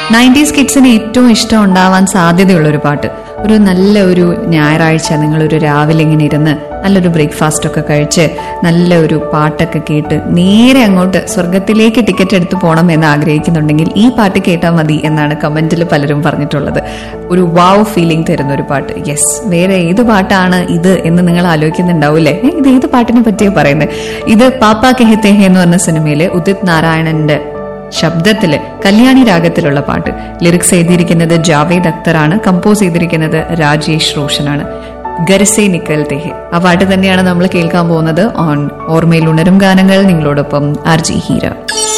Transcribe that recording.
nineties കിഡ്സിന് ഏറ്റവും ഇഷ്ടം ഉണ്ടാവാൻ സാധ്യതയുള്ള ഒരു പാട്ട് ഒരു നല്ല ഒരു ഞായറാഴ്ച നിങ്ങളൊരു രാവിലെ ഇങ്ങനെ ഇരുന്ന് നല്ലൊരു ബ്രേക്ക്ഫാസ്റ്റ് ഒക്കെ കഴിച്ച് നല്ല ഒരു പാട്ടൊക്കെ കേട്ട് നേരെ അങ്ങോട്ട് സ്വർഗത്തിലേക്ക് ടിക്കറ്റ് എടുത്ത് പോകണം എന്ന് ആഗ്രഹിക്കുന്നുണ്ടെങ്കിൽ ഈ പാട്ട് കേട്ടാൽ മതി എന്നാണ് കമന്റിൽ പലരും പറഞ്ഞിട്ടുള്ളത് ഒരു വാവ് ഫീലിംഗ് തരുന്ന ഒരു പാട്ട് യെസ് വേറെ ഏത് പാട്ടാണ് ഇത് എന്ന് നിങ്ങൾ ആലോചിക്കുന്നുണ്ടാവില്ലേ ഏ, ഇത് ഏത് പാട്ടിനെ പറ്റിയാ പറയുന്നത് ഇത് പാപ്പ കെഹത്തെ ഹേ എന്ന് പറഞ്ഞ സിനിമയിലെ ഉദിത് നാരായണന്റെ ശബ്ദത്തില് കല്യാണി രാഗത്തിലുള്ള പാട്ട് ലിറിക്സ് എഴുതിയിരിക്കുന്നത് ജാവേദ് അക്തറാണ് കമ്പോസ് ചെയ്തിരിക്കുന്നത് രാജേഷ് റോഷനാണ് ഗരസെ നിക്കൽ തെഹെ ആ പാട്ട് തന്നെയാണ് നമ്മൾ കേൾക്കാൻ പോകുന്നത് ഓൺ ഓർമ്മയിൽ ഉണരും ഗാനങ്ങൾ നിങ്ങളോടൊപ്പം ആർ ജി ഹീര